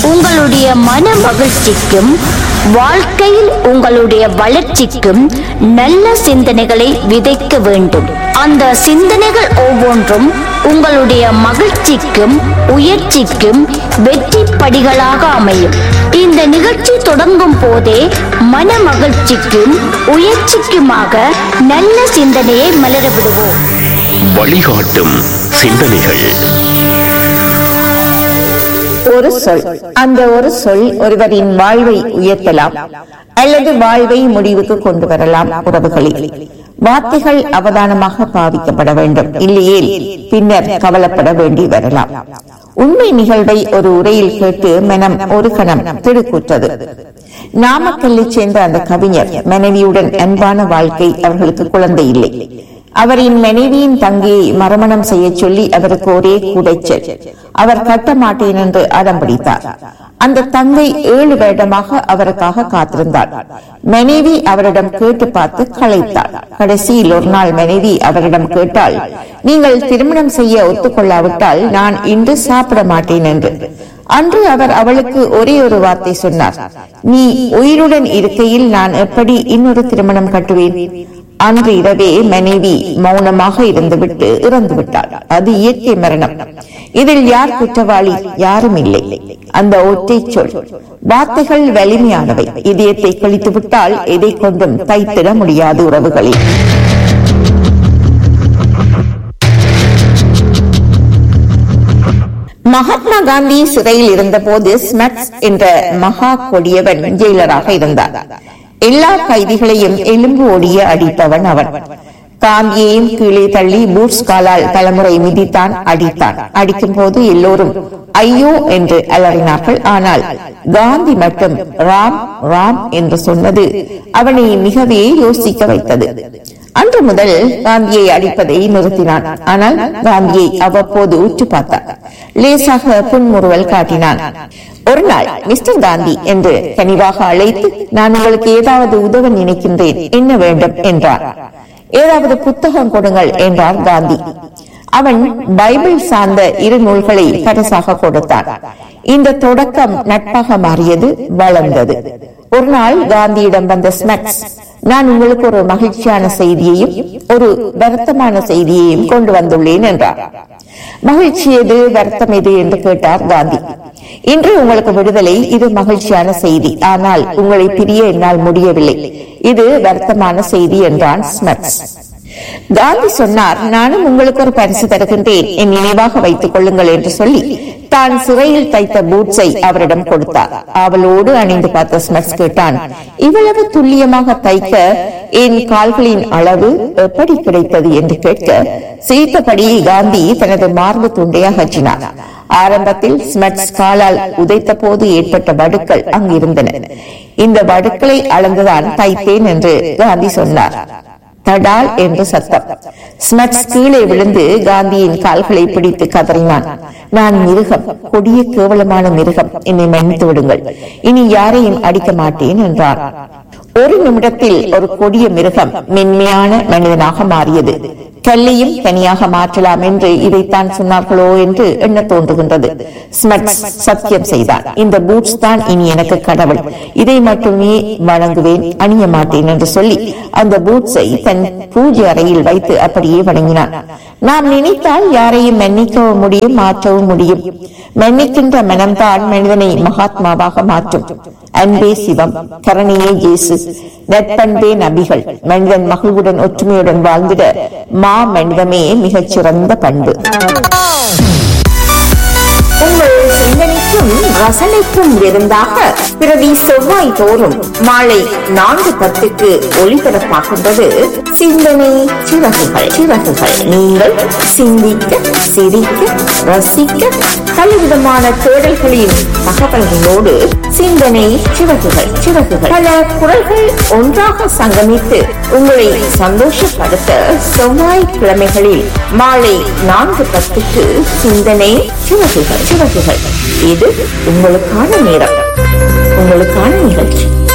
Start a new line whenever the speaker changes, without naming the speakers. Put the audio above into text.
உங்களுடைய மன மகிழ்ச்சிக்கும் வாழ்க்கையில் உங்களுடைய வளர்ச்சிக்கும் நல்ல சிந்தனைகளை விதைக்க வேண்டும் அந்த சிந்தனைகள் ஒவ்வொன்றும் உங்களுடைய மகிழ்ச்சிக்கும் உயர்ச்சிக்கும் வெற்றி படிகளாக அமையும் இந்த நிகழ்ச்சி தொடங்கும் போதே மன மகிழ்ச்சிக்கும் உயர்ச்சிக்குமாக நல்ல சிந்தனையை மலர விடுவோம்
வழிகாட்டும் சிந்தனைகள்
ஒரு சொல் அந்த ஒரு சொல் ஒருவரின் வாழ்வை உயர்த்தலாம் அல்லது வாழ்வை முடிவுக்கு கொண்டு வரலாம் உறவுகளில் வார்த்தைகள் அவதானமாக பாவிக்கப்பட வேண்டும் இல்லையேல் பின்னர் கவலைப்பட வேண்டி வரலாம் உண்மை நிகழ்வை ஒரு உரையில் கேட்டு மனம் ஒரு கணம் திடுக்குற்றது நாமக்கல்லைச் சேர்ந்த அந்த கவிஞர் மனைவியுடன் அன்பான வாழ்க்கை அவர்களுக்கு குழந்தை இல்லை அவரின் மனைவியின் தங்கையை மறுமணம் செய்ய சொல்லி அவருக்கு ஒரே கூடைச்சல் அவர் கட்ட மாட்டேன் என்று அடம் பிடித்தார் அந்த தங்கை ஏழு வருடமாக அவருக்காக காத்திருந்தாள் மனைவி அவரிடம் கேட்டு பார்த்து களைத்தாள் கடைசியில் ஒரு நாள் மனைவி அவரிடம் கேட்டாள் நீங்கள் திருமணம் செய்ய ஒத்துக்கொள்ளாவிட்டால் நான் இன்று சாப்பிட மாட்டேன் என்று அன்று அவர் அவளுக்கு ஒரே ஒரு வார்த்தை சொன்னார் நீ உயிருடன் இருக்கையில் நான் எப்படி இன்னொரு திருமணம் கட்டுவேன் அன்று இரவே மனைவி மௌனமாக இருந்துவிட்டு இறந்து விட்டாள் அது இயற்கை மரணம் இதில் யார் குற்றவாளி யாரும் இல்லை அந்த ஒற்றை சொல் வார்த்தைகள் வலிமையானவை இதயத்தை கழித்து விட்டால் எதை கொண்டும் தைத்திட முடியாது உறவுகளில் மகாத்மா காந்தி சிறையில் இருந்தபோது ஸ்மட்ஸ் என்ற மகா கொடியவன் ஜெயிலராக இருந்தார் எல்லா கைதிகளையும் எலும்பு ஒடிய அடித்தவன் அவன் காந்தியையும் கீழே தள்ளி பூட்ஸ் காலால் பலமுறை மிதித்தான் அடித்தான் அடிக்கும் போது எல்லோரும் ஐயோ என்று அலறினார்கள் ஆனால் காந்தி மட்டும் ராம் ராம் என்று சொன்னது அவனை மிகவே யோசிக்க வைத்தது அன்று முதல் காந்தியை அடிப்பதை நிறுத்தினான் ஆனால் காந்தியை அவ்வப்போது உற்று பார்த்தார் லேசாக புன்முறுவல் காட்டினான் ஒரு நாள் மிஸ்டர் காந்தி என்று கனிவாக அழைத்து நான் உங்களுக்கு ஏதாவது உதவ நினைக்கின்றேன் என்ன வேண்டும் என்றார் ஏதாவது புத்தகம் கொடுங்கள் என்றார் காந்தி அவன் பைபிள் சார்ந்த இரு நூல்களை பரிசாக கொடுத்தான் இந்த தொடக்கம் நட்பாக மாறியது வளர்ந்தது ஒரு நாள் காந்தியிடம் வந்த ஸ்மக்ஸ் நான் உங்களுக்கு ஒரு மகிழ்ச்சியான செய்தியையும் ஒரு வருத்தமான செய்தியையும் கொண்டு வந்துள்ளேன் என்றார் மகிழ்ச்சி எது வருத்தம் எது என்று கேட்டார் காந்தி இன்று உங்களுக்கு விடுதலை இது மகிழ்ச்சியான செய்தி ஆனால் உங்களை பிரிய என்னால் முடியவில்லை இது வருத்தமான செய்தி என்றான் ஸ்மட்ஸ் காந்தி சொன்னார் நானும் உங்களுக்கு ஒரு பரிசு தருகின்றேன் என் நினைவாக வைத்துக் கொள்ளுங்கள் என்று சொல்லி தான் சிறையில் தைத்த பூட்ஸை அவரிடம் கொடுத்தார் அவளோடு அணிந்து பார்த்த ஸ்மட்ஸ் கேட்டான் இவ்வளவு துல்லியமாக தைக்க என் கால்களின் அளவு எப்படி கிடைத்தது என்று கேட்க சிரித்தபடி காந்தி தனது மார்பு துண்டை அகற்றினார் ஆரம்பத்தில் ஸ்மட்ஸ் காலால் உதைத்த போது ஏற்பட்ட வடுக்கள் அங்கிருந்தன இந்த வடுக்களை அளந்துதான் தைத்தேன் என்று காந்தி சொன்னார் தடால் என்று சத்தம் ஸ்மட்ஸ் கீழே விழுந்து காந்தியின் கால்களை பிடித்து கதறினான் நான் மிருகம் கொடிய கேவலமான மிருகம் என்னை மன்னித்து விடுங்கள் இனி யாரையும் அடிக்க மாட்டேன் என்றார் ஒரு நிமிடத்தில் ஒரு கொடிய மிருகம் மென்மையான மனிதனாக மாறியது கல்லையும் தனியாக மாற்றலாம் என்று இதைத்தான் சொன்னார்களோ என்று எண்ண தோன்றுகின்றது ஸ்மட்ஸ் சத்தியம் செய்தான் இந்த பூட்ஸ் தான் இனி எனக்கு கடவுள் இதை மட்டுமே வணங்குவேன் அணிய மாட்டேன் என்று சொல்லி அந்த பூட்ஸை தன் பூஜை அறையில் வைத்து அப்படியே வணங்கினான் நாம் நினைத்தால் யாரையும் மன்னிக்கவும் முடியும் மாற்றவும் முடியும் மன்னிக்கின்ற மனம்தான் மனிதனை மகாத்மாவாக மாற்றும் அன்பே சிவம் கரணியே இயேசு நற்பண்பே நபிகள் மனிதன் மகிழ்வுடன் ஒற்றுமையுடன் வாழ்ந்திட மா மனிதமே மிகச் சிறந்த பண்பு உங்கள் சிந்தனைக்கும் ரசனைக்கும் விருந்தாக பிரதி செவ்வாய் தோறும் மாலை நான்கு பத்துக்கு ஒளிபரப்பாகின்றது சிந்தனை சிறகுகள் சிறகுகள் நீங்கள் சிந்திக்க சிரிக்க ரசிக்க பலவிதமான தேடல்களின் தகவல்களோடு சிந்தனை சிறகுகள் சிறகுகள் பல குரல்கள் ஒன்றாக சங்கமித்து உங்களை சந்தோஷப்படுத்த செவ்வாய் கிழமைகளில் மாலை நான்கு பத்துக்கு சிந்தனை சிறகுகள் சிறகுகள் இது உங்களுக்கான நேரம் உங்களுக்கான நிகழ்ச்சி